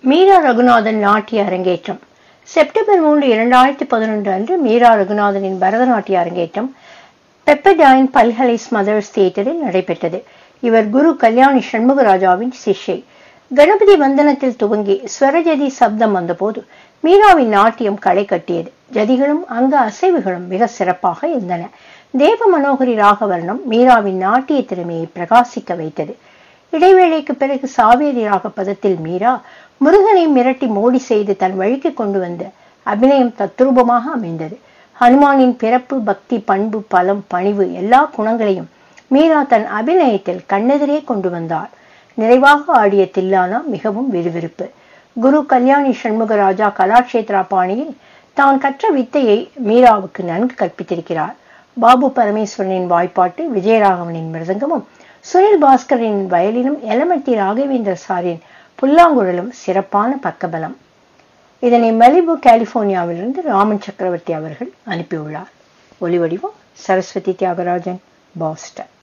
மீரா ரகுநாதன் நாட்டிய அரங்கேற்றம் செப்டம்பர் மூன்று இரண்டாயிரத்தி பதினொன்று அன்று மீரா ரகுநாதனின் பரதநாட்டிய அரங்கேற்றம் பெப்படைன் பல்கலை ஸ்மதர்ஸ் தியேட்டரில் நடைபெற்றது இவர் குரு கல்யாணி சண்முகராஜாவின் சிஷ்யை கணபதி வந்தனத்தில் துவங்கி ஸ்வரஜதி சப்தம் வந்தபோது மீராவின் நாட்டியம் களை கட்டியது ஜதிகளும் அங்க அசைவுகளும் மிக சிறப்பாக இருந்தன தேவ மனோகரி ராகவர்ணம் மீராவின் நாட்டிய திறமையை பிரகாசிக்க வைத்தது இடைவேளைக்கு பிறகு சாவேரி ராக பதத்தில் மீரா முருகனை மிரட்டி மோடி செய்து தன் வழிக்கு கொண்டு வந்த அபிநயம் தத்ரூபமாக அமைந்தது ஹனுமானின் பிறப்பு பக்தி பண்பு பலம் பணிவு எல்லா குணங்களையும் மீரா தன் அபிநயத்தில் கண்ணெதிரே கொண்டு வந்தார் நிறைவாக ஆடிய தில்லானா மிகவும் விறுவிறுப்பு குரு கல்யாணி சண்முகராஜா கலாட்சேத்ரா பாணியில் தான் கற்ற வித்தையை மீராவுக்கு நன்கு கற்பித்திருக்கிறார் பாபு பரமேஸ்வரனின் வாய்ப்பாட்டு விஜயராகவனின் மிருதங்கமும் சுனில் பாஸ்கரின் வயலினும் எலமட்டி ராகவேந்திர சாரின் புல்லாங்குழலும் சிறப்பான பக்கபலம் இதனை மலிபு கலிபோர்னியாவிலிருந்து ராமன் சக்கரவர்த்தி அவர்கள் அனுப்பியுள்ளார் ஒலிவடிவம் சரஸ்வதி தியாகராஜன் பாஸ்டன்